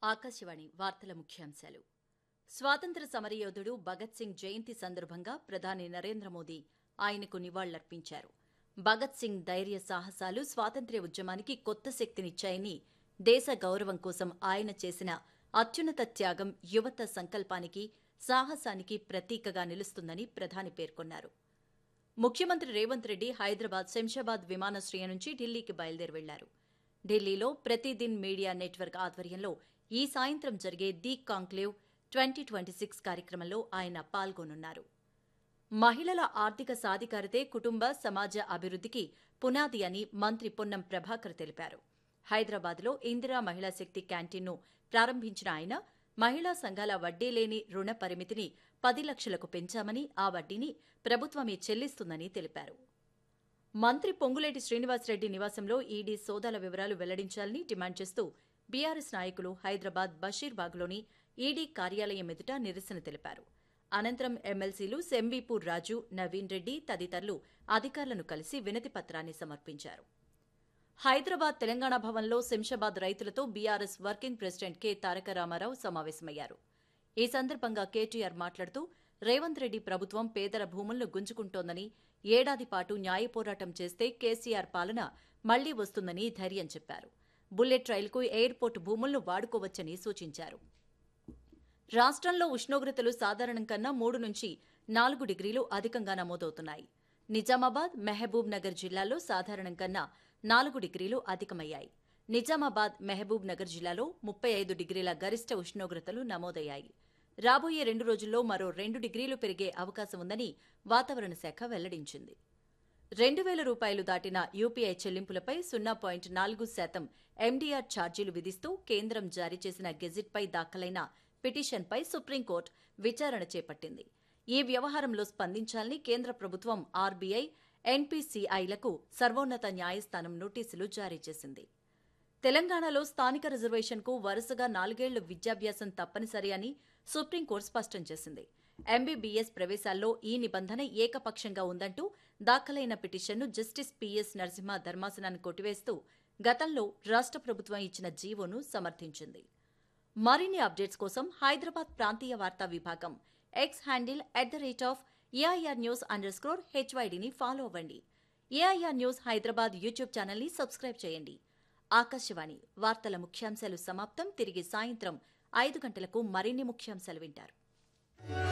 ఆకాశవాణి వార్తల ముఖ్యాంశాలు స్వాతంత్ర సమరయోధుడు భగత్ సింగ్ జయంతి సందర్భంగా ప్రధాని నరేంద్ర మోదీ ఆయనకు నివాళులర్పించారు భగత్ సింగ్ ధైర్య సాహసాలు స్వాతంత్ర్య ఉద్యమానికి కొత్త శక్తినిచ్చాయని దేశ గౌరవం కోసం ఆయన చేసిన అత్యున్నత త్యాగం యువత సంకల్పానికి సాహసానికి ప్రతీకగా నిలుస్తుందని ప్రధాని పేర్కొన్నారు ముఖ్యమంత్రి రేవంత్ రెడ్డి హైదరాబాద్ శంషాబాద్ విమానాశ్రయం నుంచి ఢిల్లీకి బయలుదేరి వెళ్లారు ఢిల్లీలో ప్రతిదిన్ మీడియా నెట్వర్క్ ఆధ్వర్యంలో ఈ సాయంత్రం జరిగే the conclave twenty twenty six కార్యక్రమంలో ఆయన పాల్గొనున్నారు మహిళల ఆర్థిక సాధికారతే కుటుంబ సమాజ అభివృద్ధికి పునాది అని మంత్రి పొన్నం ప్రభాకర్ తెలిపారు హైదరాబాద్లో ఇందిరా మహిళా శక్తి క్యాంటీన్ను ప్రారంభించిన ఆయన మహిళా సంఘాల వడ్డీ లేని రుణ పరిమితిని పది లక్షలకు పెంచామని ఆ వడ్డీని ప్రభుత్వమే చెల్లిస్తుందని తెలిపారు మంత్రి పొంగులేటి శ్రీనివాసరెడ్డి నివాసంలో ఈడీ సోదాల వివరాలు వెల్లడించాలని డిమాండ్ చేస్తూ బీఆర్ఎస్ నాయకులు హైదరాబాద్ బషీర్బాగ్లోని ఈడీ కార్యాలయం ఎదుట నిరసన తెలిపారు అనంతరం ఎమ్మెల్సీలు సెంవీపూర్ రాజు నవీన్ రెడ్డి తదితరులు అధికారులను కలిసి వినతి పత్రాన్ని సమర్పించారు హైదరాబాద్ తెలంగాణ భవన్లో శంషాబాద్ రైతులతో BRS working president K Taraka Rama Rao సమావేశమయ్యారు ఈ సందర్భంగా కేటీఆర్ మాట్లాడుతూ రేవంత్ రెడ్డి ప్రభుత్వం పేదల భూములను గుంజుకుంటోందని ఏడాది పాటు న్యాయ పోరాటం చేస్తే కేసీఆర్ పాలన మళ్లీ వస్తుందని ధైర్యం చెప్పారు బుల్లెట్ రైలుకు ఎయిర్పోర్టు భూములను వాడుకోవచ్చని సూచించారు రాష్ట్రంలో ఉష్ణోగ్రతలు సాధారణం కన్నా మూడు నుంచి నాలుగు డిగ్రీలు అధికంగా నమోదవుతున్నాయి నిజామాబాద్ మహబూబ్ నగర్ జిల్లాల్లో సాధారణం కన్నా నాలుగు డిగ్రీలు అధికమయ్యాయి నిజామాబాద్ మహబూబ్ నగర్ జిల్లాలో ముప్పై ఐదు డిగ్రీల గరిష్ట ఉష్ణోగ్రతలు నమోదయ్యాయి రాబోయే రెండు రోజుల్లో మరో రెండు డిగ్రీలు పెరిగే అవకాశం ఉందని వాతావరణ శాఖ వెల్లడించింది రెండు వేల రూపాయలు దాటిన యూపీఐ చెల్లింపులపై సున్నా పాయింట్ నాలుగు శాతం ఎండీఆర్ ఛార్జీలు విధిస్తూ కేంద్రం జారీ చేసిన గెజిట్పై దాఖలైన పిటిషన్పై సుప్రీంకోర్టు విచారణ చేపట్టింది ఈ వ్యవహారంలో స్పందించాలని కేంద్ర ప్రభుత్వం ఆర్బీఐ ఎన్పీసీఐలకు సర్వోన్నత న్యాయస్థానం నోటీసులు జారీ చేసింది తెలంగాణలో స్థానిక రిజర్వేషన్కు వరుసగా నాలుగేళ్లు విద్యాభ్యాసం తప్పనిసరి అని సుప్రీంకోర్టు స్పష్టం చేసింది ఎంబీబీఎస్ ప్రవేశాల్లో ఈ నిబంధన ఏకపక్షంగా ఉందంటూ దాఖలైన పిటిషన్ను జస్టిస్ పీఎస్ నరసింహ ధర్మాసనాన్ని కొట్టివేస్తూ గతంలో రాష్ట్ర ప్రభుత్వం ఇచ్చిన జీవోను సమర్థించింది మరిన్ని అప్డేట్స్ కోసం హైదరాబాద్ ప్రాంతీయ వార్తా విభాగం X handle at the rate of AIR news underscore హెచ్వైడిని ఫాలో అవ్వండి ఏఐఆర్ న్యూస్ హైదరాబాద్ యూట్యూబ్ ఛానల్ని సబ్స్క్రైబ్ చేయండి ఆకాశవాణి వార్తల ముఖ్యాంశాలు సమాప్తం తిరిగి సాయంత్రం ఐదు గంటలకు మరిన్ని ముఖ్యాంశాలు వింటారు